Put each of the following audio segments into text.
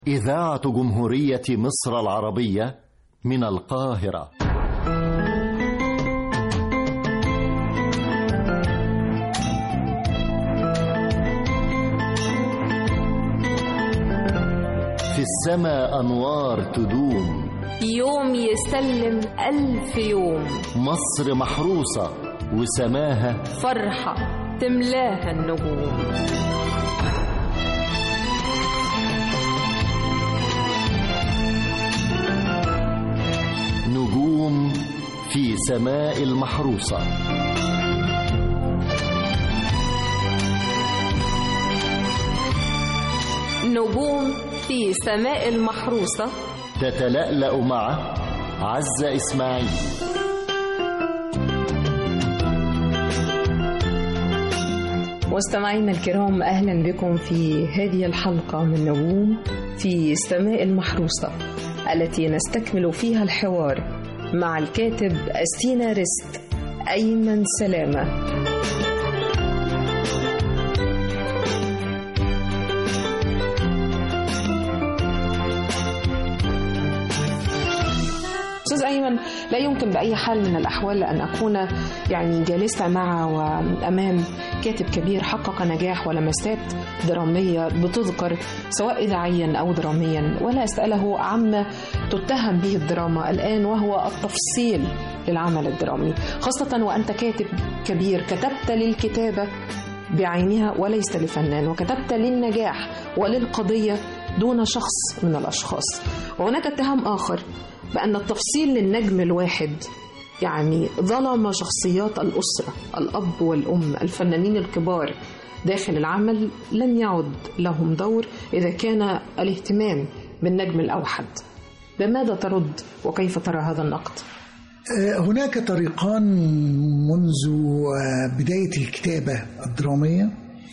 إذاعة جمهورية مصر العربية من القاهرة في السماء أنوار تدوم يوم يسلم ألف يوم مصر محروسة وسماها فرحة تملاها النجوم نجوم في سماء المحروسة نجوم في سماء المحروسة تتلألأ مع عزة إسماعيل مستمعينا الكرام اهلا بكم في هذه الحلقه من نجوم في السماء المحروسه التي نستكمل فيها الحوار مع الكاتب أستينا رزق أيمن سلامة أستاذ أيمن لا يمكن بأي حال من الأحوال أن أكون يعني جالسة مع وأمام كاتب كبير حقق نجاح ولمسات درامية بتذكر سواء إذاعيا أو دراميا ولا أسأله عما تتهم به الدراما الآن وهو التفصيل للعمل الدرامي خاصة وأنت كاتب كبير كتبت للكتابة بعينها وليس لفنان وكتبت للنجاح وللقضية دون شخص من الأشخاص وهناك اتهام آخر بأن التفصيل للنجم الواحد يعني ظلم شخصيات الأسرة الأب والأم الفنانين الكبار داخل العمل لم يعد لهم دور إذا كان الاهتمام بالنجم الأوحد بماذا ترد وكيف ترى هذا النقد؟ هناك طريقان منذ بداية الكتابة الدرامية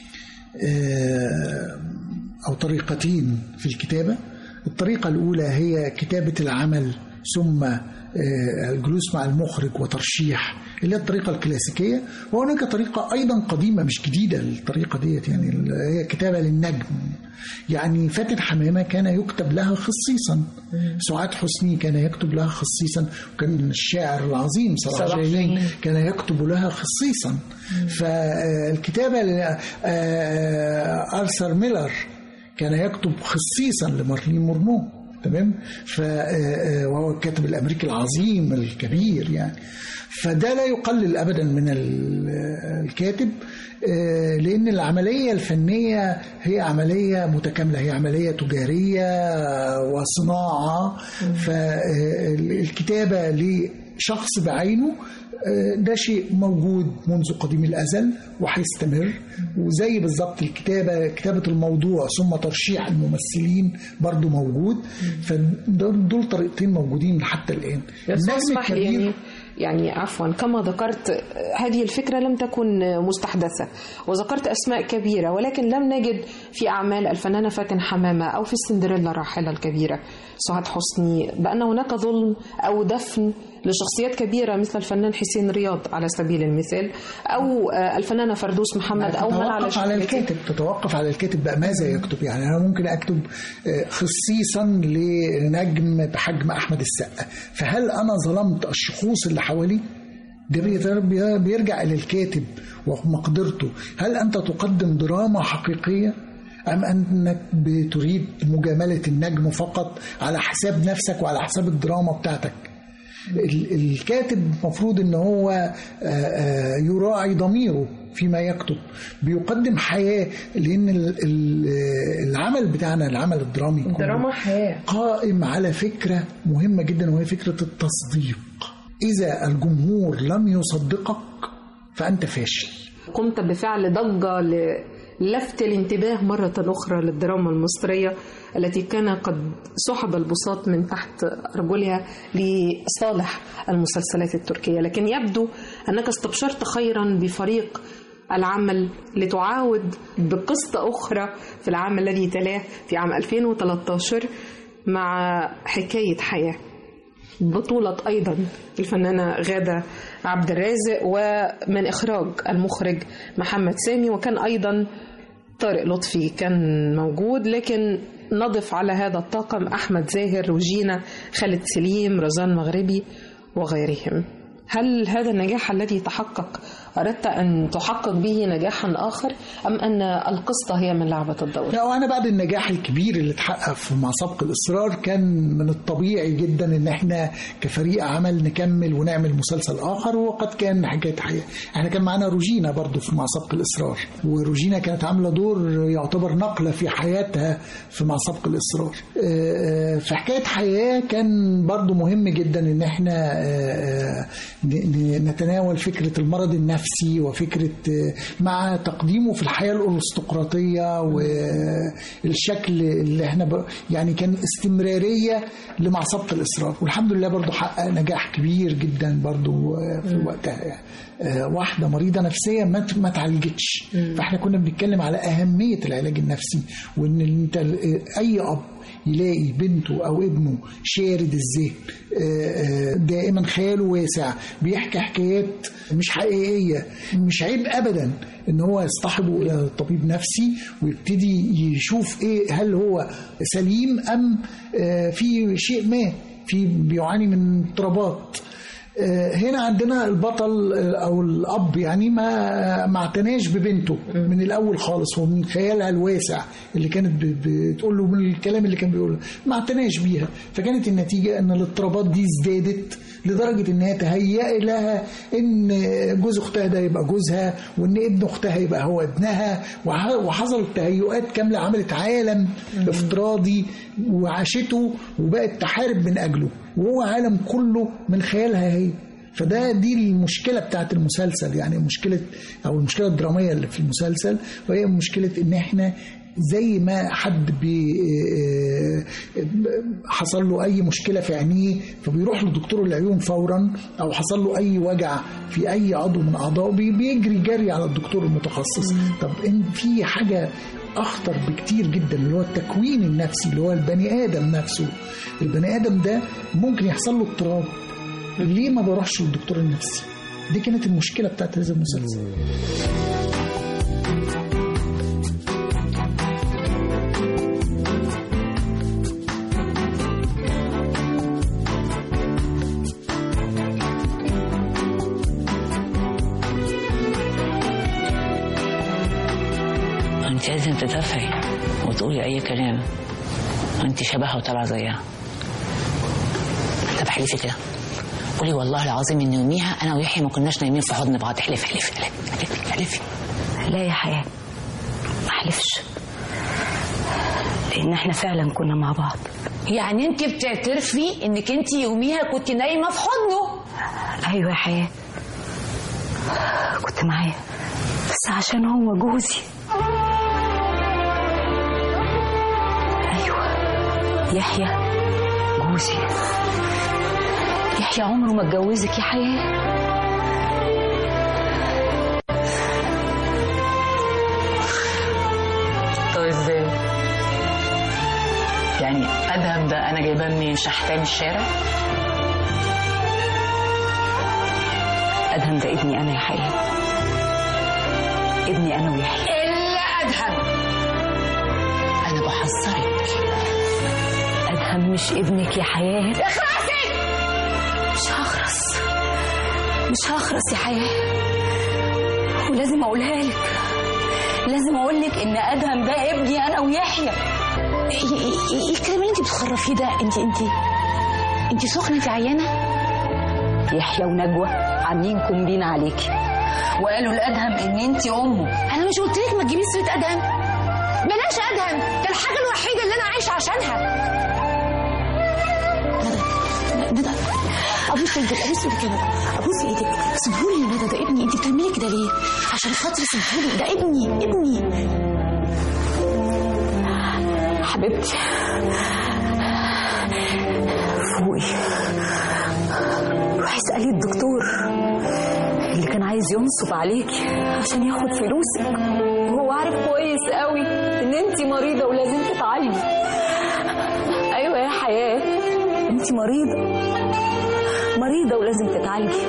أو طريقتين في الكتابة الطريقة الأولى هي كتابة العمل ثم الجلوس مع المخرج وترشيح اللي هي الطريقة الكلاسيكية وهناك طريقة أيضا قديمة مش جديدة الطريقة ديت يعني هي كتابة للنجم يعني فاتن حمامة كان يكتب لها خصيصا سعاد حسني كان يكتب لها خصيصا وكان الشاعر العظيم صلاح جاهين كان يكتب لها خصيصا فالكتابة أرثر ميلر كان يكتب خصيصا لمارلين مورمو تمام ف وهو الكاتب الامريكي العظيم الكبير يعني فده لا يقلل ابدا من الكاتب لان العمليه الفنيه هي عمليه متكامله هي عمليه تجاريه وصناعه فالكتابه لشخص بعينه ده شيء موجود منذ قديم الازل وهيستمر وزي بالظبط الكتابه كتابه الموضوع ثم ترشيح الممثلين برضو موجود فدول طريقتين موجودين حتى الان اسمح لي يعني يعني عفوا كما ذكرت هذه الفكرة لم تكن مستحدثة وذكرت أسماء كبيرة ولكن لم نجد في أعمال الفنانة فاتن حمامة أو في السندريلا الراحلة الكبيرة سعاد حسني بأن هناك ظلم أو دفن لشخصيات كبيرة مثل الفنان حسين رياض على سبيل المثال أو الفنانة فردوس محمد أو من على على الكاتب تتوقف على الكاتب بقى ماذا يكتب يعني أنا ممكن أكتب خصيصا لنجم بحجم أحمد السقا فهل أنا ظلمت الشخوص اللي حواليه ده بيرجع إلى الكاتب ومقدرته هل أنت تقدم دراما حقيقية أم أنك بتريد مجاملة النجم فقط على حساب نفسك وعلى حساب الدراما بتاعتك الكاتب المفروض ان هو يراعي ضميره فيما يكتب بيقدم حياة لأن العمل بتاعنا العمل الدرامي الدراما حياة قائم على فكرة مهمة جدا وهي فكرة التصديق إذا الجمهور لم يصدقك فأنت فاشل قمت بفعل ضجة للفت الانتباه مرة أخرى للدراما المصرية التي كان قد سحب البساط من تحت أرجلها لصالح المسلسلات التركية لكن يبدو أنك استبشرت خيرا بفريق العمل لتعاود بقصة أخرى في العام الذي تلاه في عام 2013 مع حكاية حياة بطولة أيضا الفنانة غادة عبد الرازق ومن إخراج المخرج محمد سامي وكان أيضا طارق لطفي كان موجود لكن نضف على هذا الطاقم أحمد زاهر وجينا خالد سليم رزان مغربي وغيرهم هل هذا النجاح الذي تحقق أردت أن تحقق به نجاحا آخر أم أن القصة هي من لعبة الدور؟ لا وانا بعد النجاح الكبير اللي اتحقق في مع سبق الاصرار كان من الطبيعي جدا ان احنا كفريق عمل نكمل ونعمل مسلسل اخر وقد كان حكايه حياه احنا كان معانا روجينا برضو في مع سبق الاصرار وروجينا كانت عامله دور يعتبر نقله في حياتها في مع سبق الاصرار آه، آه، في حكايه حياه كان برضو مهم جدا ان احنا آه، آه، ن- ن- نتناول فكره المرض النفسي وفكره آه، مع تقديمه في الحياه الارستقراطيه والشكل اللي احنا ب... يعني كان استمراريه لمع سبق الاصرار والحمد لله برضو حقق نجاح كبير جدا برضو آه، في وقتها يعني. آه، واحده مريضه نفسيه ما ت- ما اتعالجتش فاحنا كنا بنتكلم على اهميه العلاج النفسي وان انت ال- اي اب يلاقي بنته او ابنه شارد الذهن آه، آه، دائما خياله واسع بيحكي حكايات مش حقيقيه مش عيب ابدا ان هو يصطحبه الى طبيب نفسي ويبتدي يشوف ايه هل هو سليم ام آه، في شيء ما في بيعاني من اضطرابات آه، هنا عندنا البطل آه، او الاب يعني ما ما اعتناش ببنته من الاول خالص ومن خيالها الواسع اللي كانت ب- بتقول له من الكلام اللي كان بيقوله ما اعتناش بيها فكانت النتيجه ان الاضطرابات دي ازدادت لدرجه ان هي تهيأ لها ان جوز اختها ده يبقى جوزها وان ابن اختها يبقى هو ابنها وح- وحصلت تهيؤات كامله عملت عالم افتراضي وعاشته وبقت تحارب من اجله وهو عالم كله من خيالها هي فده دي المشكله بتاعت المسلسل يعني مشكله او المشكله الدراميه اللي في المسلسل وهي مشكله ان احنا زي ما حد بي حصل له اي مشكله في عينيه فبيروح لدكتور العيون فورا او حصل له اي وجع في اي عضو من اعضائه بي- بيجري جري على الدكتور المتخصص طب ان في حاجه اخطر بكتير جدا اللي هو التكوين النفسي اللي هو البني ادم نفسه البني ادم ده ممكن يحصل له اضطراب ليه ما بروحش للدكتور النفسي دي كانت المشكله بتاعت هذا المسلسل انت لازم تدافعي وتقولي اي كلام انت شبهها وطالعه زيها طب احلفي كده قولي والله العظيم ان يوميها انا ويحيى ما كناش نايمين في حضن بعض احلفي احلفي احلفي احلفي احلفي لا يا حياة ما احلفش لان احنا فعلا كنا مع بعض يعني انت بتعترفي انك انت يوميها كنت نايمه في حضنه ايوه يا حياة كنت معاه بس عشان هو جوزي ايوه يحيى جوزي يحيى عمره ما اتجوزك يا حياة طب ازاي يعني ادهم ده انا جايباه من شحتان الشارع ادهم ده ابني انا يا حياة ابني انا ويحيى الا ادهم انا بحذرك ادهم مش ابنك يا حياة اخرسي مش هخرس مش هخرس يا حياة ولازم اقولها لك لازم اقول لك ان ادهم ده ابني انا ويحيى ايه إيه- إيه الكلام اللي انت بتخرفيه ده انت انت انت سخنه انت عيانه يحيى ونجوى عاملين كومبين عليكي وقالوا لادهم ان انت امه انا مش قلت لك ما تجيبيش سيره ادهم بلاش ادهم ده الحاجه الوحيده اللي انا عايشه عشانها ندى ندى ابوس ايدك ابوس ايدك يا ندى ابوس ايدك سيبهولي يا ندى ده ابني انت بتعملي كده ليه عشان خاطري سيبهولي ده ابني ابني حبيبتي فوقي روحي اسالي الدكتور اللي كان عايز ينصب عليكي عشان ياخد فلوسك وهو عارف كويس قوي ان انت مريضه ولازم تتعالجي ايوه يا حياه انت مريضه مريضه ولازم تتعالجي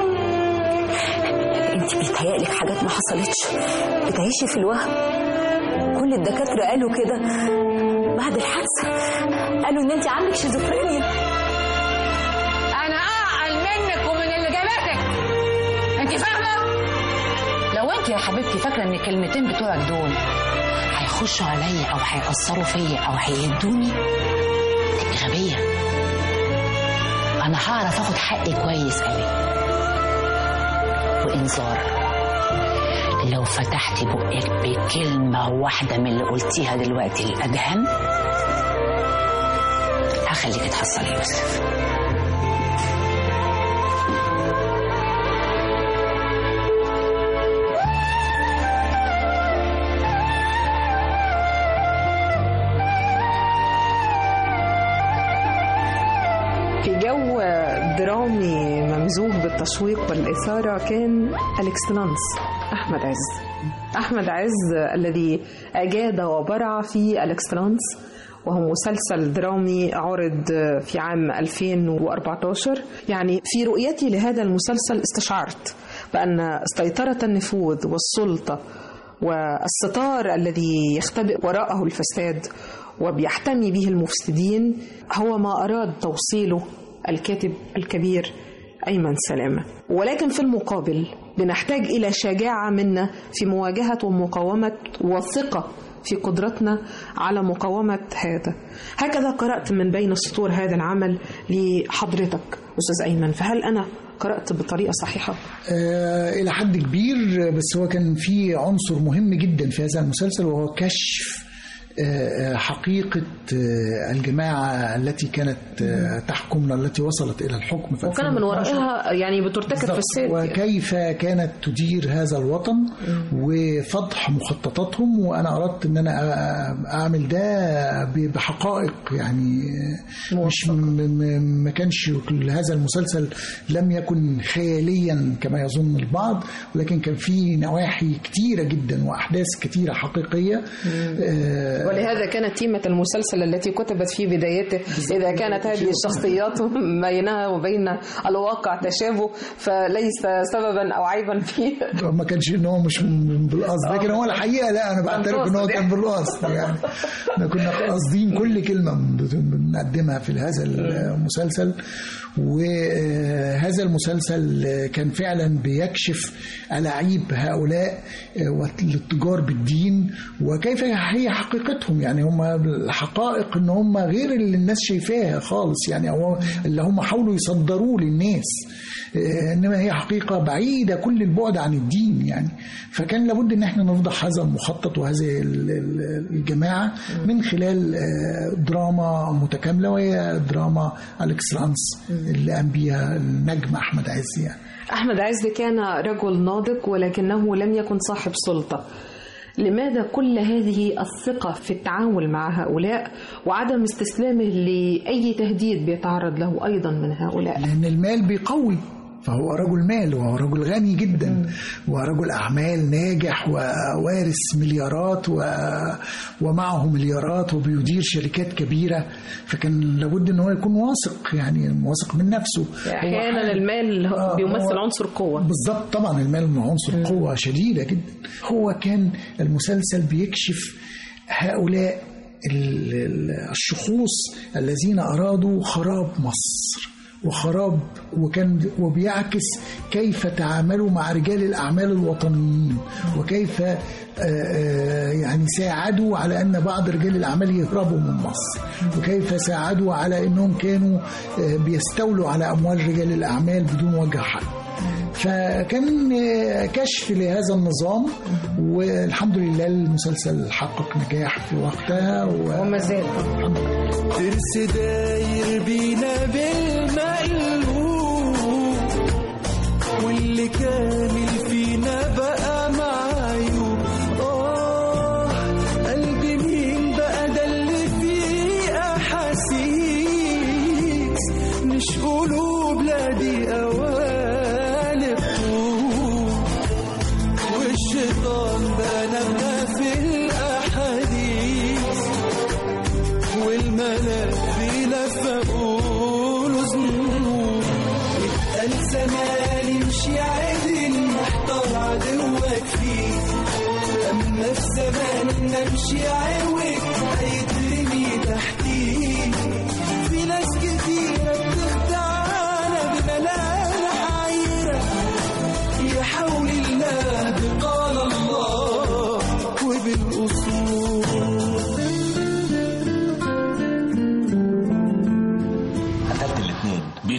انت بيتهيألك حاجات ما حصلتش بتعيشي في الوهم كل الدكاتره قالوا كده بعد الحادثه قالوا ان انت عندك شيزوفرينيا انا اعقل منك ومن اللي جابتك انت فاهمه لو انت يا حبيبتي فاكره ان الكلمتين بتوعك دول هيخشوا عليا او هيأثروا فيا او هيهدوني تبقي غبيه انا هعرف اخد حقي كويس قوي وانذار لو فتحتي بقك بكلمه واحده من اللي قلتيها دلوقتي الادهم هخليك تحصلي يوسف في جو درامي ممزوج بالتشويق والإثارة كان الإكسلانس أحمد عز أحمد عز الذي أجاد وبرع في الإكسلانس وهو مسلسل درامي عرض في عام 2014 يعني في رؤيتي لهذا المسلسل استشعرت بأن سيطرة النفوذ والسلطة والستار الذي يختبئ وراءه الفساد وبيحتمي به المفسدين هو ما أراد توصيله الكاتب الكبير أيمن سلامة ولكن في المقابل بنحتاج إلى شجاعة منا في مواجهة ومقاومة وثقة في قدرتنا على مقاومة هذا هكذا قرأت من بين سطور هذا العمل لحضرتك أستاذ أيمن فهل أنا قرأت بطريقة صحيحة؟ آه إلى حد كبير بس هو كان في عنصر مهم جدا في هذا المسلسل وهو كشف آه، حقيقة آه، الجماعة التي كانت آه، تحكمنا التي وصلت إلى الحكم في وكان من 2012. ورائها يعني بترتكب بالضبط. فساد وكيف كانت تدير هذا الوطن وفضح مخططاتهم وانا اردت ان انا أ- اعمل ده ب- بحقائق يعني مش م- م- ما كانش هذا المسلسل لم يكن خياليا كما يظن البعض ولكن كان فيه نواحي كتيره جدا واحداث كتيره حقيقيه آه، ولهذا كانت تيمة المسلسل التي كتبت في بدايته إذا كانت هذه الشخصيات بينها وبين الواقع تشابه فليس سببا أو عيبا فيه ما كانش ان هو مش من- بالقصد لكن هو الحقيقه لا انا بعترف ان هو كان بالقصد يعني احنا كنا قاصدين كل كلمه بنقدمها في هذا المسلسل وهذا المسلسل كان فعلا بيكشف ألاعيب هؤلاء والتجار بالدين وكيف هي حقيقتهم يعني هم الحقائق ان هم غير اللي الناس شايفاها خالص يعني هو اللي هم حاولوا يصدروه للناس انما هي حقيقه بعيده كل البعد عن الدين يعني فكان لابد ان احنا نفضح هذا المخطط وهذه ال- ال- الجماعه من خلال آه، دراما متكامله وهي دراما الاكسلانس اللي قام بيها النجم احمد عز يعني أحمد عز كان رجل ناضج ولكنه لم يكن صاحب سلطة لماذا كل هذه الثقة في التعامل مع هؤلاء وعدم استسلامه لأي تهديد بيتعرض له أيضا من هؤلاء لان المال بيقوي فهو رجل مال وهو رجل غني جدا ورجل أعمال ناجح ووارث مليارات و... ومعه مليارات وبيدير شركات كبيرة فكان لابد ان هو يكون واثق يعني واثق من نفسه أحيانا المال آه، بيمثل هو- عنصر قوة بالضبط طبعا المال من عنصر قوة شديدة جدا هو كان المسلسل بيكشف هؤلاء ال- ال- الشخوص الذين أرادوا خراب مصر وخراب وكان وبيعكس كيف تعاملوا مع رجال الأعمال الوطنيين وكيف آه، آه، يعني ساعدوا على أن بعض رجال الأعمال يهربوا من مصر وكيف ساعدوا على أنهم كانوا آه، بيستولوا على أموال رجال الأعمال بدون وجه حق فكان آه، كشف لهذا النظام والحمد لله المسلسل حقق نجاح في وقتها و... وما زال ترس داير بينا بالمقلوب واللي كامل فينا بقى معيوب آه قلبي مين بقى ده اللي فيه أحاسيس مش قلوب لا دي قوالب طوب والشيطان بقى نبقى في الأحاديث والملاك بيلفقوا له ذنوب يبقى الزمان يمشي عدل محتار عدوك فيه أما في زمان نمشي عوج هيترمي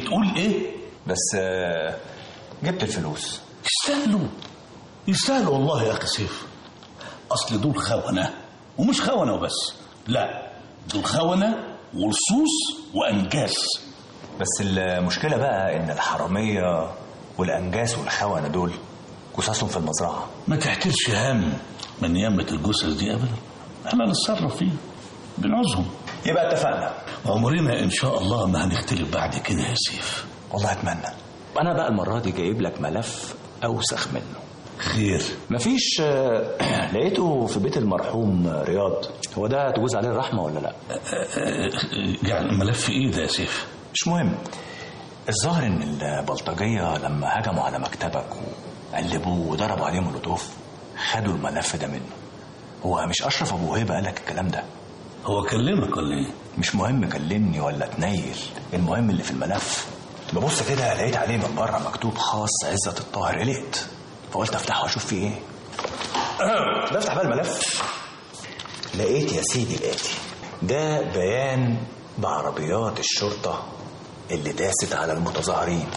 بتقول ايه بس آه، جبت الفلوس يستاهلوا يستاهلوا والله يا اخي سيف اصل دول خونه ومش خونه وبس لا دول خونه ولصوص وانجاس بس المشكلة بقى إن الحرامية والأنجاس والخونة دول جثثهم في المزرعة ما تحتلش هم من يمة الجثث دي ابدا احنا نتصرف فيه بنعوزهم يبقى اتفقنا عمرنا ان شاء الله ما هنختلف بعد كده يا سيف والله أتمنى أنا بقى المرة دي جايب لك ملف أوسخ منه خير مفيش آه، لقيته في بيت المرحوم رياض هو ده تجوز عليه الرحمة ولا لا يعني ملف ايه ده يا سيف مش مهم الظاهر ان البلطجية لما هجموا على مكتبك وقلبوه وضربوا عليه مولوتوف خدوا الملف ده منه هو مش اشرف ابو هيبه قال لك الكلام ده هو كلمك ولا ايه مش مهم كلمني ولا تنيل المهم اللي في الملف ببص كده لقيت عليه من بره مكتوب خاص عزت الطاهر قلقت فقلت افتحه واشوف فيه ايه بفتح بقى الملف لقيت يا سيدي الاتي ده بيان بعربيات الشرطه اللي داست على المتظاهرين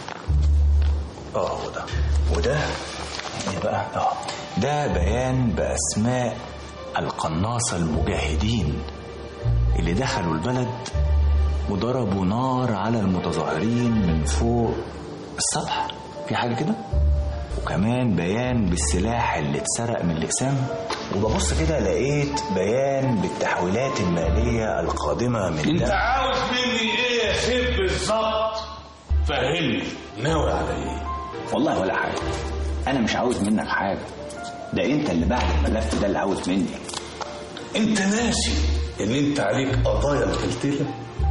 اه هو ده وده ايه بقى اه ده بيان باسماء القناصه المجاهدين اللي دخلوا البلد وضربوا نار على المتظاهرين من فوق السطح في حاجه كده وكمان بيان بالسلاح اللي اتسرق من الاقسام وببص كده لقيت بيان بالتحويلات الماليه القادمه من انت ده عاوز مني ايه يا سيف بالظبط فهمني ناوي على ايه والله ولا حاجه انا مش عاوز منك حاجه ده انت اللي بعد الملف ده اللي عاوز مني انت ناسي ان انت عليك قضايا متلتله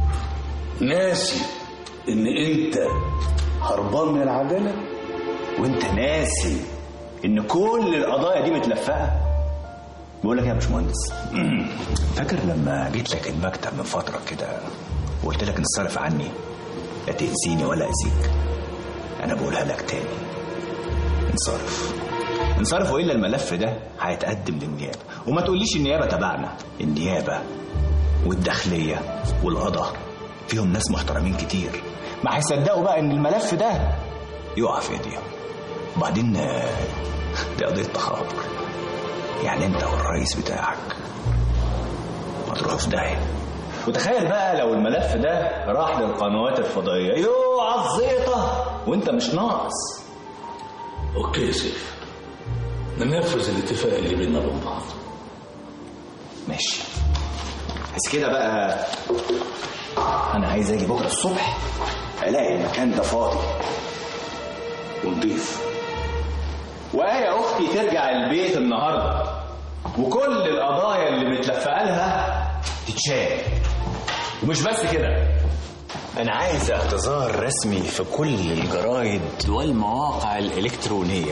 ناسي ان انت هربان من العداله وانت ناسي ان كل القضايا دي متلفقه بقول لك إيه يا باشمهندس فاكر لما جيت لك المكتب من فتره كده وقلت لك انصرف عني لا تاذيني ولا اذيك انا بقولها لك تاني انصرف انصرف والا الملف ده هيتقدم للنيابه وما تقوليش النيابه تبعنا النيابه والداخليه والقضاء فيهم ناس محترمين كتير ما هيصدقوا بقى ان الملف ده يقع في ايديهم وبعدين آه، دي قضيه تخابر يعني انت والرئيس بتاعك هتروحوا في داهيه وتخيل بقى لو الملف ده راح للقنوات الفضائيه يو عالزيطه وانت مش ناقص اوكي يا سيف ننفذ الاتفاق اللي بيننا وبين بعض ماشي بس كده بقى انا عايز اجي بكره الصبح الاقي المكان ده فاضي ونضيف وآية أختي ترجع البيت النهاردة وكل القضايا اللي متلفقة لها تتشال ومش بس كده أنا عايز اعتذار رسمي في كل الجرايد والمواقع الإلكترونية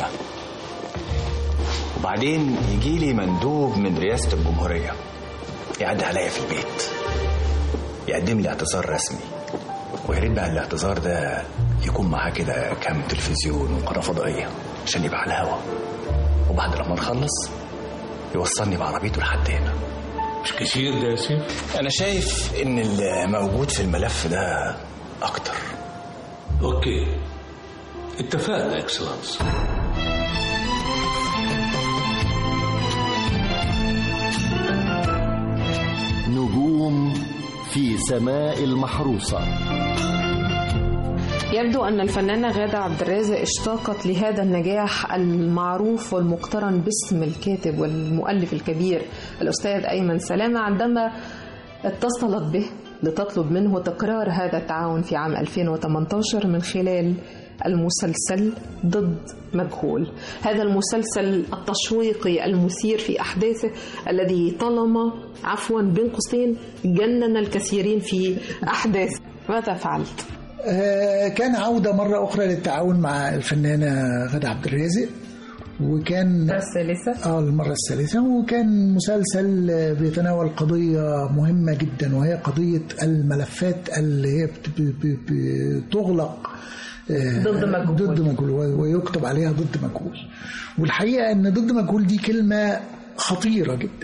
وبعدين يجي لي مندوب من رئاسة الجمهورية يعدي عليا في البيت يقدم لي اعتذار رسمي ويا ريت بقى الاعتذار ده يكون معاه كده كام تلفزيون وقناه فضائيه عشان يبقى على الهوا وبعد لما نخلص يوصلني بعربيته لحد هنا مش كتير ده يا سيف انا شايف ان اللي موجود في الملف ده اكتر اوكي اتفقنا اكسلانس نجوم في سماء المحروسة يبدو أن الفنانة غادة عبد الرازق اشتاقت لهذا النجاح المعروف والمقترن باسم الكاتب والمؤلف الكبير الأستاذ أيمن سلامة عندما اتصلت به لتطلب منه تكرار هذا التعاون في عام 2018 من خلال المسلسل ضد مجهول هذا المسلسل التشويقي المثير في أحداثه الذي طالما عفوا بين قوسين جنن الكثيرين في أحداثه ماذا فعلت؟ آه، كان عودة مرة أخرى للتعاون مع الفنانة غادة عبد الرازق وكان الثالثة اه المرة الثالثة وكان مسلسل آه، بيتناول قضية مهمة جدا وهي قضية الملفات اللي هي بت- ب- ب- بتغلق آه، ضد مجهول. ضد مجهول ويكتب عليها ضد مجهول والحقيقة ان ضد مجهول دي كلمة خطيرة جدا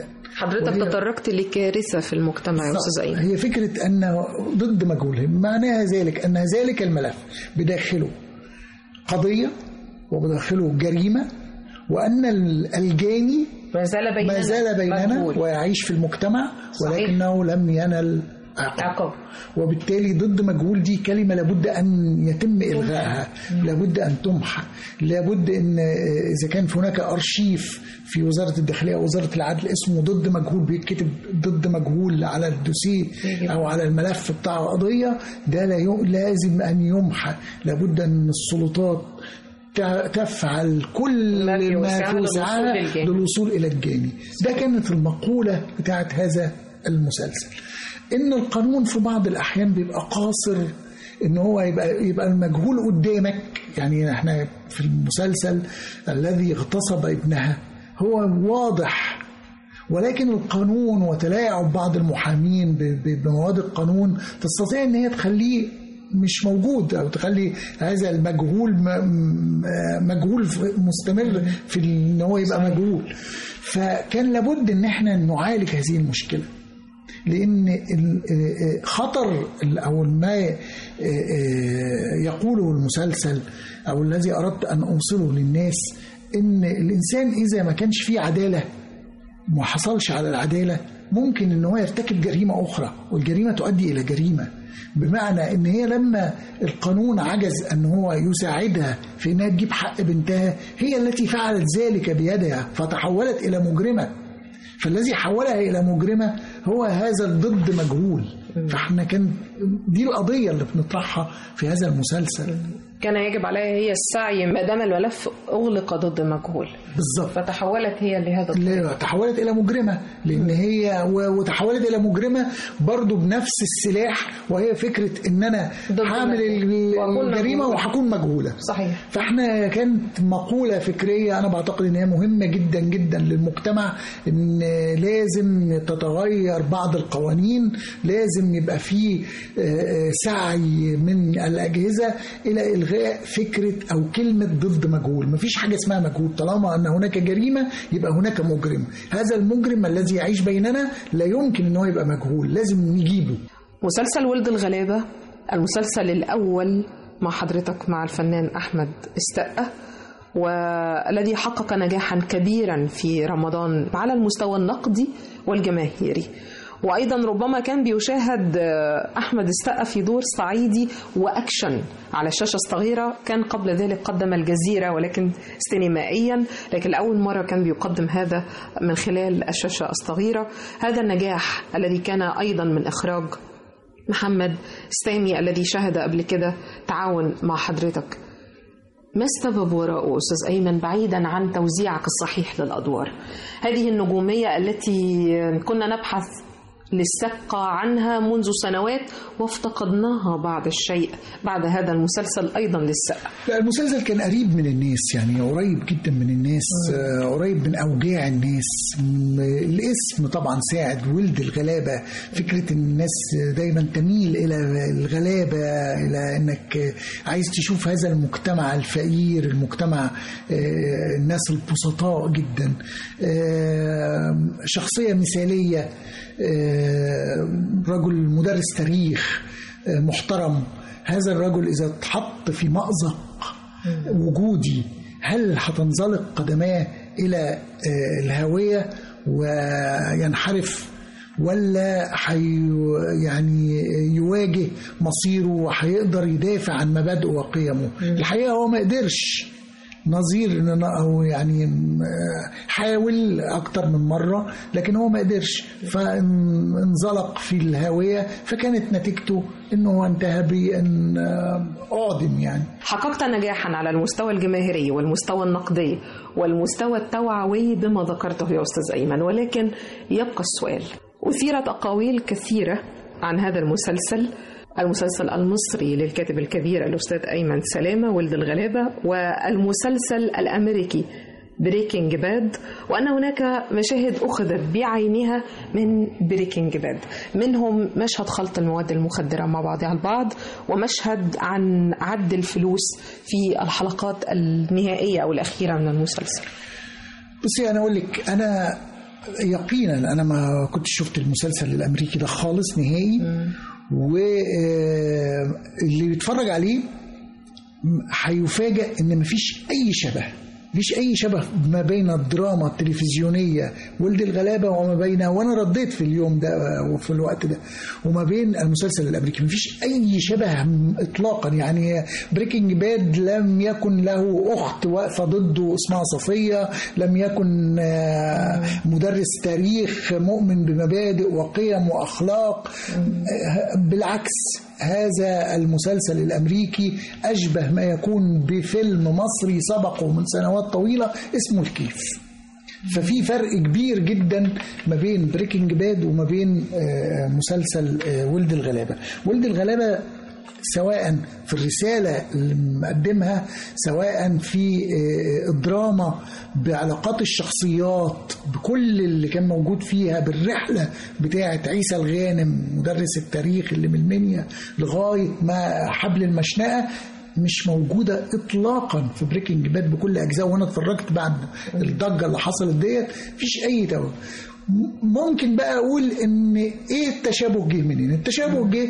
حضرتك وهي- تطرقت لكارثة في المجتمع يا أستاذ أيمن هي فكرة أنه ضد مجهول معناها ذلك أن ذلك الملف بداخله قضية وبداخله جريمة وأن ال- الجاني ما زال بيننا ما زال بيننا مجهول. ويعيش في المجتمع صحيح. ولكنه لم ينل عقاب عقاب وبالتالي ضد مجهول دي كلمة لابد أن يتم إلغائها لابد أن تمحى لابد أن إذا كان في هناك أرشيف في وزارة الداخلية أو وزارة العدل اسمه ضد مجهول بيتكتب ضد مجهول على الدوسيه أو على الملف بتاع القضية ده لا ي- لازم أن يمحى لابد أن السلطات تع- تفعل كل ما في ما وسعها في للوصول وسعها للجاني. للوصول إلى الجاني ده كانت المقولة بتاعت هذا المسلسل ان القانون في بعض الاحيان بيبقى قاصر ان هو يبقى يبقى المجهول قدامك يعني احنا في المسلسل الذي اغتصب ابنها هو واضح ولكن القانون وتلاعب بعض المحامين ب- ب- بمواد القانون تستطيع ان هي تخليه مش موجود او تخلي هذا المجهول م- م- مجهول ف- مستمر في ان هو يبقى مجهول فكان لابد ان احنا نعالج هذه المشكله لان ال- آه، خطر ال- او ما آه، آه، يقوله المسلسل او الذي اردت ان اوصله للناس ان الانسان اذا ما كانش فيه عداله ما حصلش على العداله ممكن ان هو يرتكب جريمه اخرى والجريمه تؤدي الى جريمه بمعنى ان هي لما القانون عجز ان هو يساعدها في انها تجيب حق بنتها هي التي فعلت ذلك بيدها فتحولت الى مجرمه فالذي حولها الى مجرمه هو هذا الضد مجهول فاحنا كان دي القضيه اللي بنطرحها في هذا المسلسل كان يجب عليها هي السعي ما دام الملف أغلق ضد مجهول بالظبط فتحولت هي لهذا اللي تحولت الى مجرمه لان هي و- وتحولت الى مجرمه برضو بنفس السلاح وهي فكره ان انا ضد هعمل ال- وأكون الجريمه مجهولة. وهكون مجهوله صحيح فاحنا كانت مقولة فكرية أنا بعتقد إن هي مهمة جدا جدا للمجتمع إن لازم تتغير بعض القوانين لازم يبقى في آه، آه، سعي من الأجهزة إلى إلغاء فكرة أو كلمة ضد مجهول مفيش حاجة اسمها مجهول طالما أن هناك جريمة يبقى هناك مجرم هذا المجرم الذي يعيش بيننا لا يمكن أن هو يبقى مجهول لازم نجيبه مسلسل ولد الغلابة المسلسل الأول مع حضرتك مع الفنان أحمد السقا والذي حقق نجاحا كبيرا في رمضان على المستوى النقدي والجماهيري وأيضا ربما كان بيشاهد آه، أحمد السقا في دور صعيدي وأكشن على الشاشة الصغيرة كان قبل ذلك قدم الجزيرة ولكن سينمائيا لكن لأول مرة كان بيقدم هذا من خلال الشاشة الصغيرة هذا النجاح الذي كان أيضا من إخراج محمد سامي الذي شهد قبل كده تعاون مع حضرتك ما السبب وراءه أستاذ أيمن بعيدا عن توزيعك الصحيح للأدوار هذه النجومية التي كنا نبحث للسقة عنها منذ سنوات وافتقدناها بعض الشيء بعد هذا المسلسل أيضا للسقة لا المسلسل كان قريب من الناس يعني قريب جدا من الناس آه، قريب من اوجاع الناس م- الاسم طبعا ساعد ولد الغلابه فكره ان الناس دايما تميل الى الغلابه الى انك عايز تشوف هذا المجتمع الفقير المجتمع آه، الناس البسطاء جدا آه، شخصيه مثاليه آه، رجل مدرس تاريخ آه، محترم هذا الرجل إذا اتحط في مأزق وجودي هل هتنزلق قدماه إلى آه، الهاوية وينحرف ولا حي يعني يواجه مصيره وهيقدر يدافع عن مبادئه وقيمه الحقيقة هو ما قدرش نظير ان أنا- او يعني م- حاول اكتر من مره لكن هو ما قدرش فانزلق في الهاويه فكانت نتيجته انه هو انتهى بان آه، اعدم يعني حققت نجاحا على المستوى الجماهيري والمستوى النقدي والمستوى التوعوي بما ذكرته يا أستاذ أيمن ولكن يبقى السؤال أثيرت أقاويل كثيرة عن هذا المسلسل المسلسل المصري للكاتب الكبير الأستاذ أيمن سلامة ولد الغلابة والمسلسل الأمريكي بريكنج باد وأن هناك مشاهد أخذت بعينها من بريكنج باد منهم مشهد خلط المواد المخدرة مع بعضها البعض ومشهد عن عد الفلوس في الحلقات النهائية أو الأخيرة من المسلسل بصي انا اقول لك انا يقينا انا ما كنتش شفت المسلسل الامريكي ده خالص نهائي واللي بيتفرج عليه هيفاجئ ان مفيش اي شبه مفيش اي شبه ما بين الدراما التلفزيونيه ولد الغلابه وما بين وانا رديت في اليوم ده وفي الوقت ده وما بين المسلسل الامريكي مفيش اي شبه اطلاقا يعني بريكنج باد لم يكن له اخت واقفه ضده اسمها صفيه لم يكن آه، مدرس تاريخ مؤمن بمبادئ وقيم واخلاق آه، بالعكس هذا المسلسل الامريكي اشبه ما يكون بفيلم مصري سبقه من سنوات طويله اسمه الكيف ففي فرق كبير جدا ما بين بريكنج باد وما بين آه، مسلسل آه، ولد الغلابه ولد الغلابه سواء في الرسالة اللي مقدمها سواء في آه، الدراما بعلاقات الشخصيات بكل اللي كان موجود فيها بالرحلة بتاعة عيسى الغانم مدرس التاريخ اللي من المنيا لغاية ما حبل المشنقة مش موجودة إطلاقا في بريكنج باد بكل أجزاء وأنا اتفرجت بعد الضجة اللي حصلت ديت مفيش أي توجه ممكن بقى أقول إن إيه التشابه جه منين؟ التشابه جه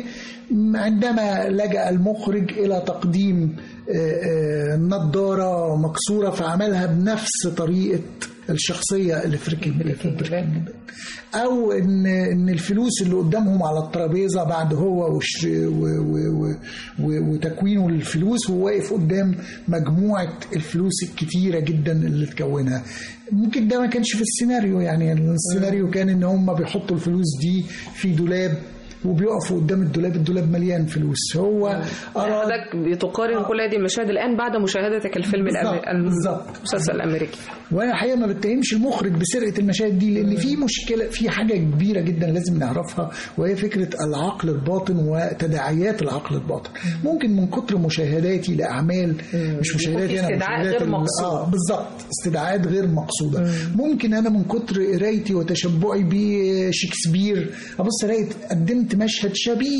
عندما لجأ المخرج إلى تقديم آه، آه، نظارة مكسورة فعملها بنفس طريقة الشخصية اللي في بريكنج باد او ان ان الفلوس اللي قدامهم على الترابيزه بعد هو وش و و و و وتكوينه للفلوس وهو واقف قدام مجموعه الفلوس الكتيره جدا اللي تكونها ممكن ده ما كانش في السيناريو يعني السيناريو كان ان هم بيحطوا الفلوس دي في دولاب وبيقفوا قدام الدولاب الدولاب مليان فلوس هو أراد حضرتك بتقارن كل هذه المشاهد الان بعد مشاهدتك الفيلم بالظبط، الأمريكي بالظبط. المسلسل الامريكي وانا الحقيقه ما بتهمش المخرج بسرقه المشاهد دي لان في مشكله في حاجه كبيره جدا لازم نعرفها وهي فكره العقل الباطن وتداعيات العقل الباطن ممكن من كتر مشاهداتي لاعمال مش مشاهداتي انا استدعاء مشاهدات غير ال- مقصود. اه بالظبط استدعاءات غير مقصوده ممكن انا من كتر قرايتي وتشبعي بشكسبير ابص الاقي قدمت مشهد شبيه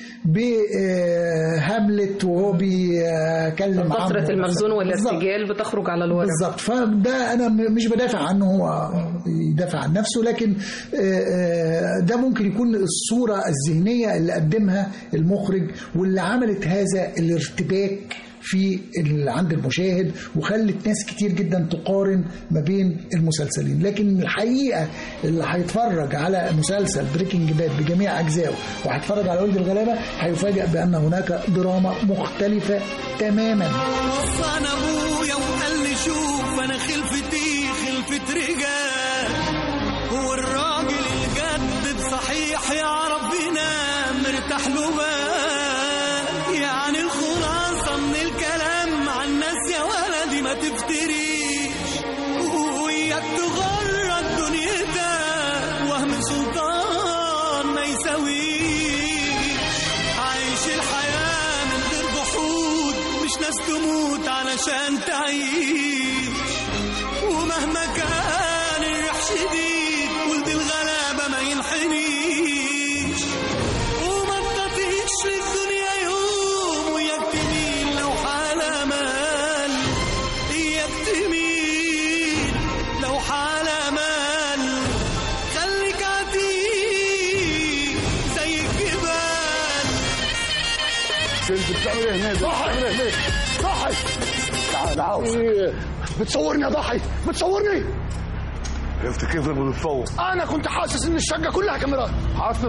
بهاملت وهو بيكلم فترة عمه. المخزون بالظبط. والارتجال بتخرج على الورق بالظبط فده انا م- مش بدافع عنه هو يدافع عن نفسه لكن آه، آه، ده ممكن يكون الصوره الذهنيه اللي قدمها المخرج واللي عملت هذا الارتباك في ال- عند المشاهد وخلت ناس كتير جدا تقارن ما بين المسلسلين لكن الحقيقه اللي هيتفرج على مسلسل بريكنج باد بجميع اجزائه وهيتفرج على ولد الغلابه هيفاجئ بان هناك دراما مختلفه تماما وصانا ابويا وقال لي شوف انا خلفتي خلفة رجال والراجل الجد صحيح يعرف بينام مرتاح له بال يعني الخلاصة من الكلام عن الناس يا ولدي ما تفتريش وياك تغرق دنيتك وهم سلطان ما يساويش عايش الحياة من غير جحود مش ناس تموت علشان تعيش ومهما كان الريح شديد ولد الغلابة ما ينحنيش وما تطيش للدنيا يوم وياك تميل لو حالة مال اياك تميل لو حالة مال خليك عتيق زي الجبال انت بتعمل ايه هناك؟ ضحي بتعمل ايه هناك؟ ضحي تعال عاوز بتصورني يا ضحي بتصورني عرفت كيف لما بتصور؟ انا كنت حاسس ان الشقه كلها كاميرات حاسس؟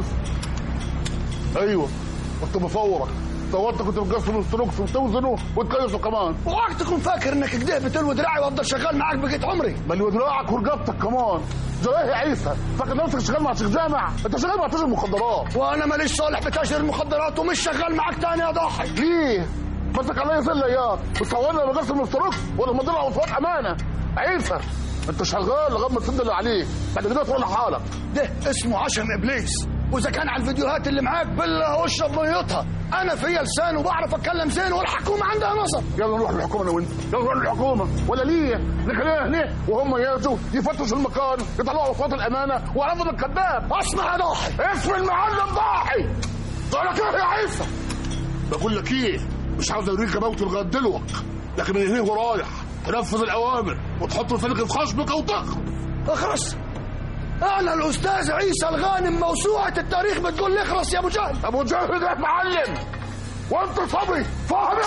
ايوه كنت بصورك صورت كنت مقسم الستروكس وتوزنه وتقيسه كمان اوعك تكون فاكر انك كده بتلوي دراعي وافضل شغال معاك بقيت عمري بل دراعك ورقبتك كمان زي عيسى فاكر نفسك شغال مع شيخ جامع انت شغال مع تاجر مخدرات وانا ماليش صالح بتاجر المخدرات ومش شغال معاك تاني يا ضحي ليه؟ مسك عليا زليات بتصورني لما بقسم الستروكس ولا مضيع وصفات امانه عيسى انت شغال لغايه ما تسد اللي عليك بعد كده تروح لحالك ده اسمه عشم ابليس واذا كان على الفيديوهات اللي معاك بالله واشرب ميتها انا فيا لسان وبعرف اتكلم زين والحكومه عندها نظر يلا نروح للحكومه انا وانت يلا نروح للحكومه ولا ليه نخليها هنا وهم يجوا يفتشوا المكان يطلعوا اصوات الامانه ويعرفوا انك كذاب اسمع يا ضاحي اسم المعلم ضاحي قال لك ايه يا عيسى بقول لك ايه مش عاوز اوريك موت لغايه دلوقتي لكن من هنا ورايح تنفذ الاوامر وتحط الفلك في خشمك او تخرج اخرس انا الاستاذ عيسى الغانم موسوعه التاريخ بتقول لي اخرس يا ابو جهل ابو جهل ده معلم وانت صبري فاهم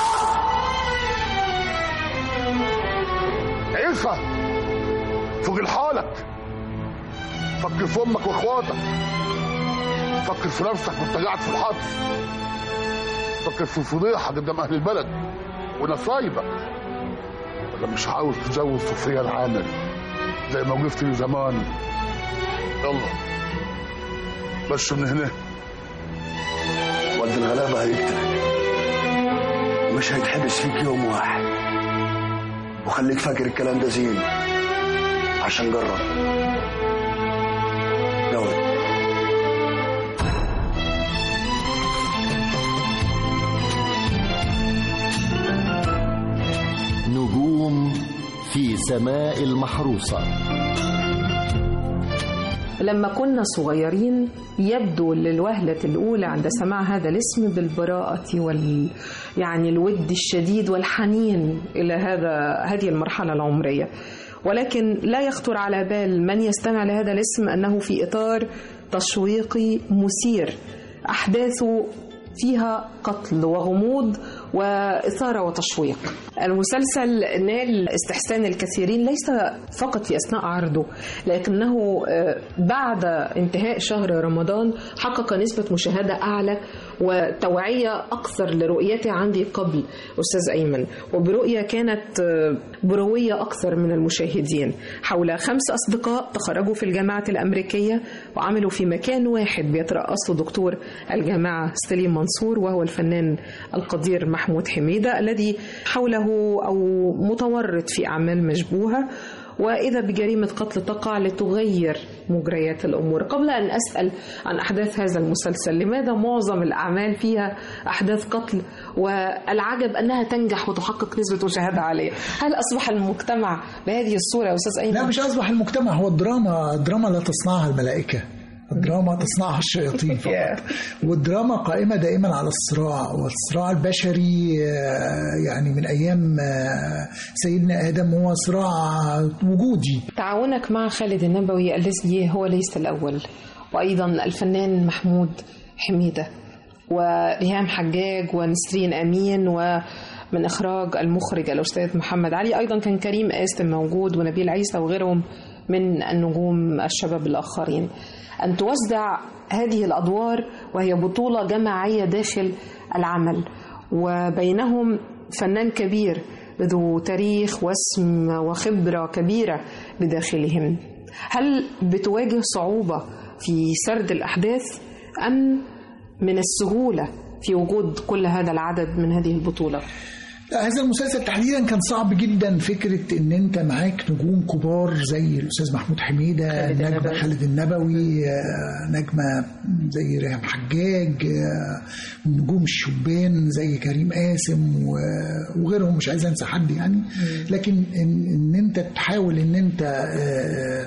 عيسى فوق لحالك فكر في امك واخواتك فكر في نفسك وانت قاعد في الحبس فكر في الفضيحه قدام اهل البلد ونصايبك ولا مش عاوز تتجوز صوفيا العامل زي ما وقفت لي زمان يلا بس من هنا ولد الغلابة هيقتلك مش هيتحبس فيك يوم واحد وخليك فاكر الكلام ده زين عشان جرب يلا نجوم في سماء المحروسة لما كنا صغيرين يبدو للوهلة الأولى عند سماع هذا الاسم بالبراءة وال يعني الود الشديد والحنين إلى هذا هذه المرحلة العمرية ولكن لا يخطر على بال من يستمع لهذا الاسم أنه في إطار تشويقي مثير أحداثه فيها قتل وغموض وإثارة وتشويق المسلسل نال استحسان الكثيرين ليس فقط في أثناء عرضه لكنه آه، بعد انتهاء شهر رمضان حقق نسبة مشاهدة أعلى وتوعية أكثر لرؤيته عندي قبل أستاذ أيمن وبرؤية كانت آه، بروية أكثر من المشاهدين حول خمس أصدقاء تخرجوا في الجامعة الأمريكية وعملوا في مكان واحد بيترأسه دكتور الجامعة سليم منصور وهو الفنان القدير محمود حميدة الذي حوله أو متورط في أعمال مشبوهة وإذا بجريمة قتل تقع لتغير مجريات الأمور قبل أن أسأل عن أحداث هذا المسلسل لماذا معظم الأعمال فيها أحداث قتل والعجب أنها تنجح وتحقق نسبة مشاهدة عالية هل أصبح المجتمع بهذه الصورة يا أستاذ أيمن؟ لا مش أصبح المجتمع هو الدراما الدراما لا تصنعها الملائكة الدراما تصنعها الشياطين فقط والدراما قائمة دائما على الصراع والصراع البشري آه، يعني من أيام آه، سيدنا آدم هو صراع وجودي تعاونك مع خالد النبوي الذي هو ليس الأول وأيضا الفنان محمود حميدة وريهام حجاج ونسرين أمين ومن إخراج المخرج الأستاذ محمد علي أيضا كان كريم قاسم موجود ونبيل عيسى وغيرهم من النجوم الشباب الآخرين أن توزع هذه الأدوار وهي بطولة جماعية داخل العمل وبينهم فنان كبير ذو تاريخ واسم وخبرة كبيرة بداخلهم هل بتواجه صعوبة في سرد الأحداث أم من السهولة في وجود كل هذا العدد من هذه البطولة؟ لا هذا المسلسل تحديدا كان صعب جدا فكره ان انت معاك نجوم كبار زي الاستاذ محمود حميده نجمه خالد النبوي آه، نجمه زي ريهام حجاج آه، نجوم الشبان زي كريم قاسم و- وغيرهم مش عايز انسى حد يعني لكن ان, إن انت تحاول ان انت آه،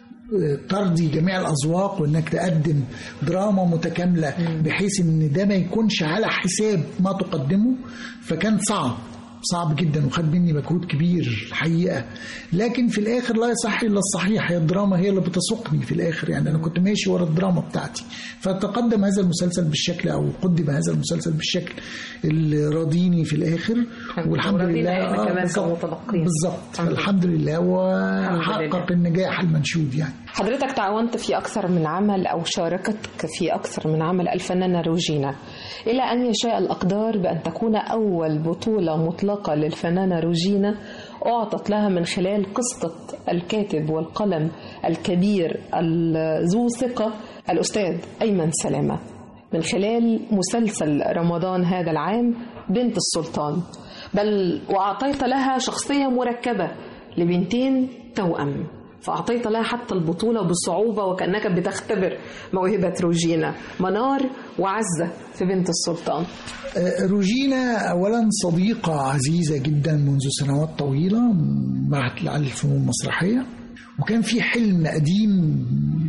ترضي جميع الاذواق وانك تقدم دراما متكامله بحيث ان ده ما يكونش على حساب ما تقدمه فكان صعب صعب جدا وخد مني مجهود كبير الحقيقه لكن في الاخر لا يصح الا الصحيح هي الدراما هي اللي بتسوقني في الاخر يعني انا كنت ماشي ورا الدراما بتاعتي فتقدم هذا المسلسل بالشكل او قدم هذا المسلسل بالشكل اللي راضيني في الاخر والحمد وراضينا لله إحنا آه، كمان بالظبط. كمتلقين. بالظبط الحمد لله وحقق النجاح المنشود يعني حضرتك تعاونت في أكثر من عمل أو شاركتك في أكثر من عمل الفنانة روجينا إلى أن يشاء الأقدار بأن تكون أول بطولة مطلقة للفنانة روجينا أعطت لها من خلال قصة الكاتب والقلم الكبير ال- ذو ثقة الأستاذ أيمن سلامة من خلال مسلسل رمضان هذا العام بنت السلطان بل وأعطيت لها شخصية مركبة لبنتين توأم فأعطيت لها حتى البطولة بصعوبة وكأنك بتختبر موهبة روجينا منار وعزة في بنت السلطان آه، روجينا اولا صديقه عزيزه جدا منذ سنوات طويله مع العلم الفنون المسرحيه وكان في حلم قديم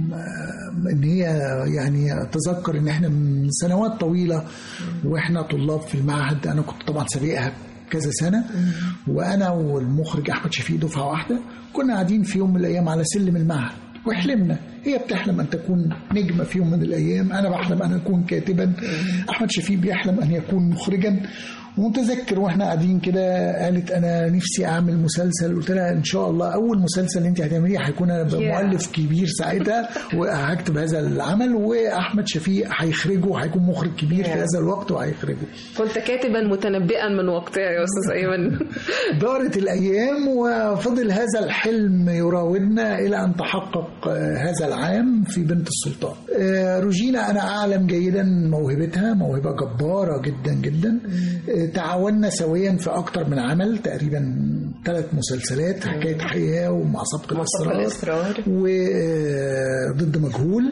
آه، ان هي يعني اتذكر ان احنا من سنوات طويله واحنا طلاب في المعهد انا كنت طبعا سابقها كذا سنه وانا والمخرج احمد شفيق دفعه واحده كنا قاعدين في يوم من الايام على سلم المعهد وحلمنا هي بتحلم ان تكون نجمه في يوم من الايام انا بحلم ان اكون كاتبا احمد شفيق بيحلم ان يكون مخرجا ومتذكر واحنا قاعدين كده قالت انا نفسي اعمل مسلسل قلت لها ان شاء الله اول مسلسل انت هتعمليه هيكون انا مؤلف كبير ساعتها وهكتب هذا العمل واحمد شفيق هيخرجه هيكون مخرج كبير في هذا الوقت وهيخرجه كنت كاتبا متنبئا من وقتها يا استاذ ايمن دارت الايام وفضل هذا الحلم يراودنا الى ان تحقق هذا العام في بنت السلطان روجينا انا اعلم جيدا موهبتها موهبه جباره جدا جدا تعاوننا سويا في اكتر من عمل تقريبا ثلاث مسلسلات حكايه حياه ومع سبق الاسرار وضد مجهول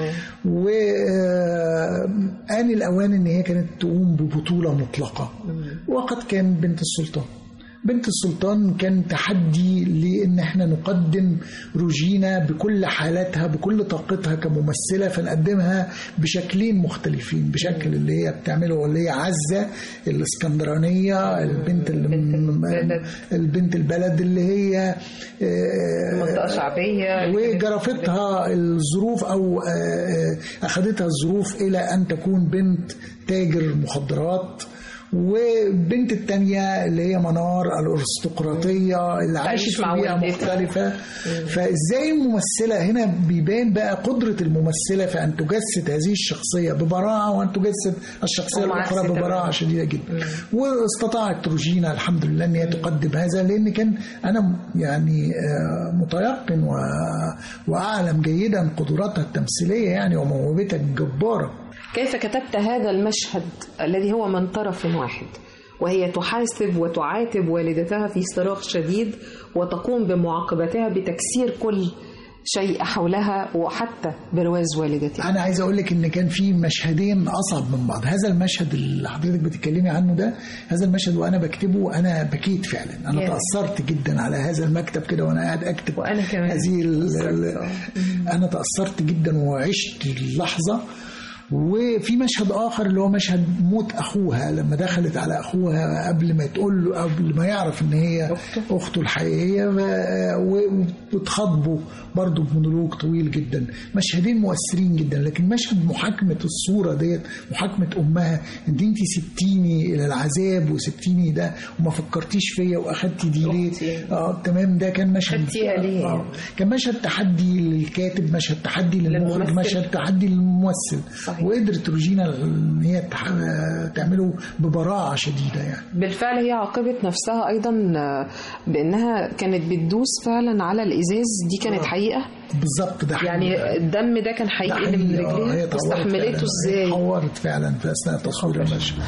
وآن الأوان إن هي كانت تقوم ببطولة مطلقة وقد كان بنت السلطان بنت السلطان كان تحدي لان احنا نقدم روجينا بكل حالاتها بكل طاقتها كممثله فنقدمها بشكلين مختلفين بشكل اللي هي بتعمله اللي هي عزه الاسكندرانيه البنت اللي البنت البلد اللي هي منطقه شعبيه وجرفتها الظروف او اخذتها الظروف الى ان تكون بنت تاجر مخدرات وبنت التانية اللي هي منار الارستقراطية اللي عاشت في بيئة مختلفة فازاي الممثلة هنا بيبان بقى قدرة الممثلة في ان تجسد هذه الشخصية ببراعة وان تجسد الشخصية الاخرى ببراعة شديدة جدا واستطاعت روجينا الحمد لله ان هي تقدم هذا لان كان انا يعني متيقن واعلم جيدا قدراتها التمثيلية يعني وموهبتها الجبارة كيف كتبت هذا المشهد الذي هو من طرف واحد وهي تحاسب وتعاتب والدتها في صراخ شديد وتقوم بمعاقبتها بتكسير كل شيء حولها وحتى برواز والدتها انا عايز اقول لك ان كان في مشهدين اصعب من بعض هذا المشهد اللي حضرتك بتتكلمي عنه ده هذا المشهد وانا بكتبه انا بكيت فعلا انا يا. تاثرت جدا على هذا المكتب كده وانا قاعد اكتب وانا كمان هذه انا تاثرت جدا وعشت اللحظه وفي مشهد اخر اللي هو مشهد موت اخوها لما دخلت على اخوها قبل ما تقول له قبل ما يعرف ان هي اخته, أخته الحقيقيه وبتخاطبه برضه بمونولوج طويل جدا مشهدين مؤثرين جدا لكن مشهد محاكمه الصوره ديت محاكمه امها ان انت سبتيني الى العذاب وسبتيني ده وما فكرتيش فيا واخدتي دي ليه اه تمام ده كان مشهد خدتيها ليه آه كان مشهد تحدي للكاتب مشهد تحدي للمخرج مشهد تحدي للممثل صحيح. وقدرت روجينا ان هي تعمله ببراعه شديده يعني بالفعل هي عاقبت نفسها ايضا بانها كانت بتدوس فعلا على الازاز دي كانت حقيقه بالظبط ده حقيقة. يعني الدم ده كان حقيقي اللي من رجليها واستحملته ازاي حورت فعلا في اثناء تصوير المشهد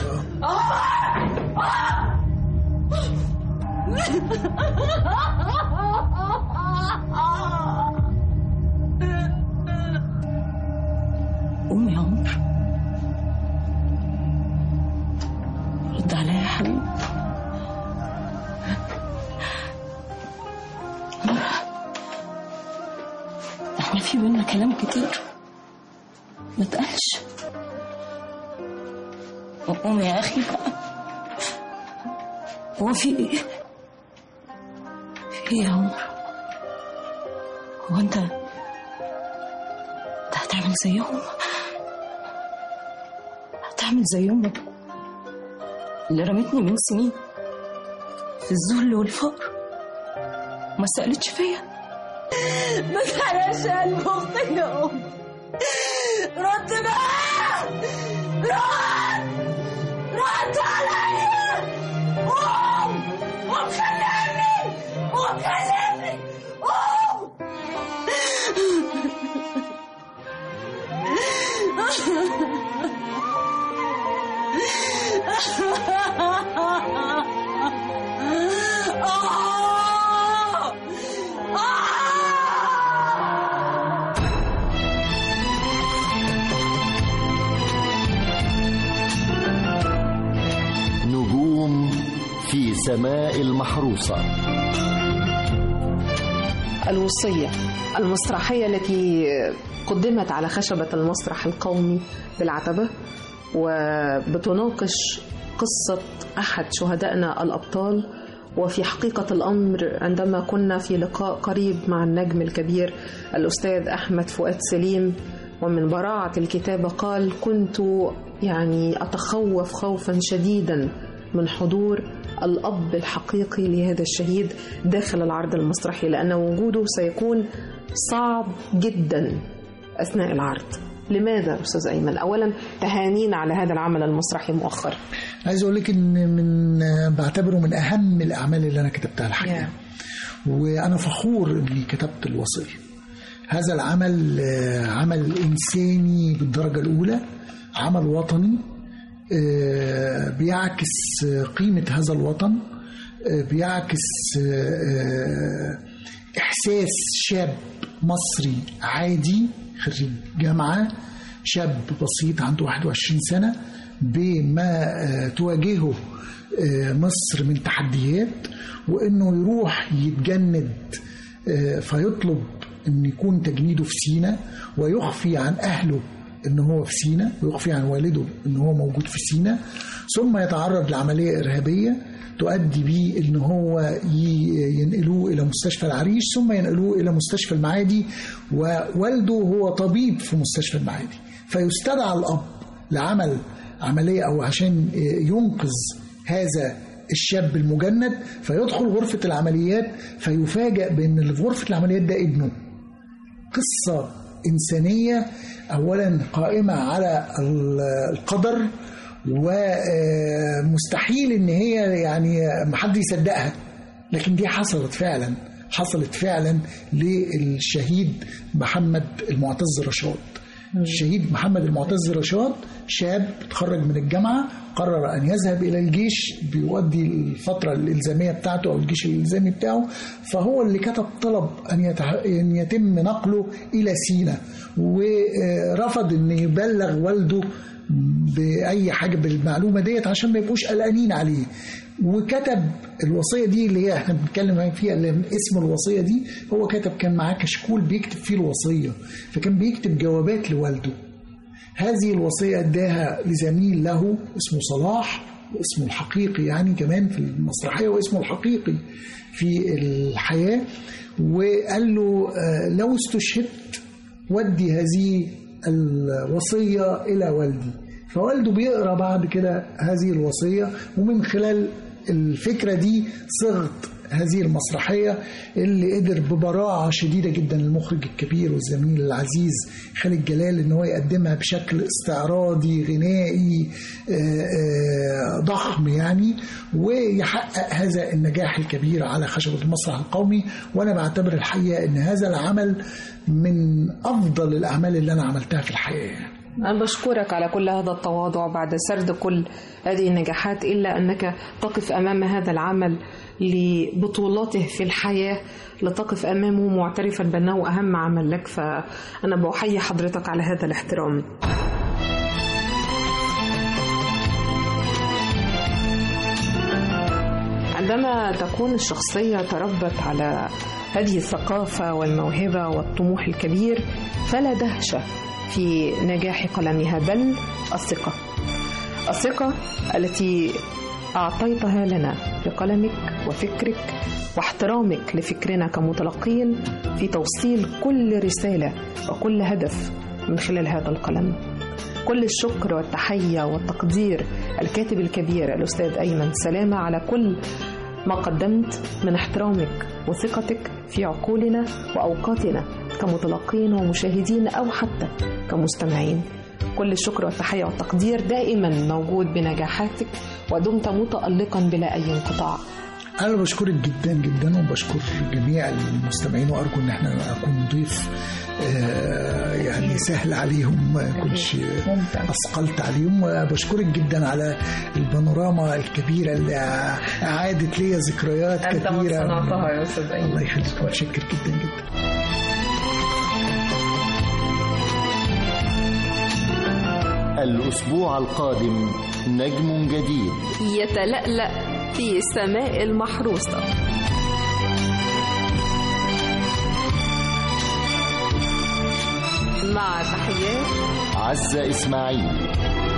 قومي يا عمر رد عليا يا حبيبي احنا في بينا كلام كتير ما تقلش قومي يا اخي بقى هو في ايه في ايه يا عمر هو انت انت هتعمل زيهم هتعمل زي امك اللي رمتني من سنين في الذل والفقر ما سألتش فيا ما تحرقش قلب اختك يا ام رد بقى رد رد عليا قوم قوم كلمني قوم كلمني قوم نجوم في سماء المحروسة الوصية المسرحية التي قدمت على خشبة المسرح القومي بالعتبة وبتناقش قصة أحد شهدائنا الأبطال وفي حقيقة الأمر عندما كنا في لقاء قريب مع النجم الكبير الأستاذ أحمد فؤاد سليم ومن براعة الكتابة قال كنت يعني أتخوف خوفا شديدا من حضور الأب الحقيقي لهذا الشهيد داخل العرض المسرحي لأن وجوده سيكون صعب جدا أثناء العرض لماذا أستاذ أيمن؟ أولا تهانينا على هذا العمل المسرحي مؤخرا عايز اقول لك ان من بعتبره من اهم الاعمال اللي انا كتبتها الحقيقه وانا فخور اني كتبت الوصيه هذا العمل آه، عمل انساني بالدرجه الاولى عمل وطني آه، بيعكس آه، قيمه هذا الوطن آه، بيعكس آه، آه، احساس شاب مصري عادي خريج جامعه شاب بسيط عنده 21 سنه بما آه، تواجهه آه، مصر من تحديات وانه يروح يتجند آه، فيطلب ان يكون تجنيده في سينا ويخفي عن اهله ان هو في سينا ويخفي عن والده ان هو موجود في سينا ثم يتعرض لعمليه ارهابيه تؤدي بيه ان هو ي- ينقلوه الى مستشفى العريش ثم ينقلوه الى مستشفى المعادي ووالده هو طبيب في مستشفى المعادي فيستدعى الاب لعمل عمليه او عشان ينقذ هذا الشاب المجند فيدخل غرفه العمليات فيفاجأ بان اللي في غرفه العمليات ده ابنه قصه انسانيه اولا قائمه على ال- القدر ومستحيل ان هي يعني محد يصدقها لكن دي حصلت فعلا حصلت فعلا للشهيد محمد المعتز رشاد الشهيد محمد المعتز رشاد شاب تخرج من الجامعة قرر أن يذهب إلى الجيش بيؤدي الفترة الإلزامية بتاعته أو الجيش الإلزامي بتاعه فهو اللي كتب طلب أن, يتح... أن يتم نقله إلى سينا ورفض أن يبلغ والده باي حاجه بالمعلومه ديت عشان ما يبقوش قلقانين عليه وكتب الوصيه دي اللي هي احنا بنتكلم فيها اللي من اسم الوصيه دي هو كتب كان معاه كشكول بيكتب فيه الوصيه فكان بيكتب جوابات لوالده هذه الوصيه اداها لزميل له اسمه صلاح واسمه الحقيقي يعني كمان في المسرحيه واسمه الحقيقي في الحياه وقال له آه، لو استشهدت ودي هذه الوصية إلى والدي فوالده بيقرأ بعد كده هذه الوصية ومن خلال الفكرة دي صغت هذه المسرحية اللي قدر ببراعة شديدة جدا المخرج الكبير والزميل العزيز خالد جلال ان هو يقدمها بشكل استعراضي غنائي آه، آه، ضخم يعني ويحقق هذا النجاح الكبير على خشبة المسرح القومي وانا بعتبر الحقيقة ان هذا العمل من افضل الاعمال اللي انا عملتها في الحياة يعني. أنا بشكرك على كل هذا التواضع بعد سرد كل هذه النجاحات إلا أنك تقف أمام هذا العمل لبطولاته في الحياة لتقف أمامه معترفا بأنه أهم عمل لك فأنا بحيي حضرتك على هذا الاحترام عندما تكون الشخصية تربت على هذه الثقافة والموهبة والطموح الكبير فلا دهشة في نجاح قلمها بل الثقة الثقة التي أعطيتها لنا بقلمك وفكرك واحترامك لفكرنا كمتلقين في توصيل كل رسالة وكل هدف من خلال هذا القلم كل الشكر والتحية والتقدير الكاتب الكبير الأستاذ أيمن سلامة على كل ما قدمت من احترامك وثقتك في عقولنا وأوقاتنا كمتلقين ومشاهدين أو حتى كمستمعين كل الشكر والتحية والتقدير دائما موجود بنجاحاتك ودمت متألقا بلا أي انقطاع أنا بشكرك جدا جدا وبشكر جميع المستمعين وأرجو إن احنا أكون ضيف آه، يعني سهل عليهم ما أكونش أثقلت عليهم وبشكرك جدا على البانوراما الكبيرة اللي أعادت لي ذكريات أنت من كثيرة صنعتها يا أستاذ أيمن الله يخليك متشكر جدا جدا الأسبوع القادم نجم جديد يتلألأ في السماء المحروسة مع تحيات عزة إسماعيل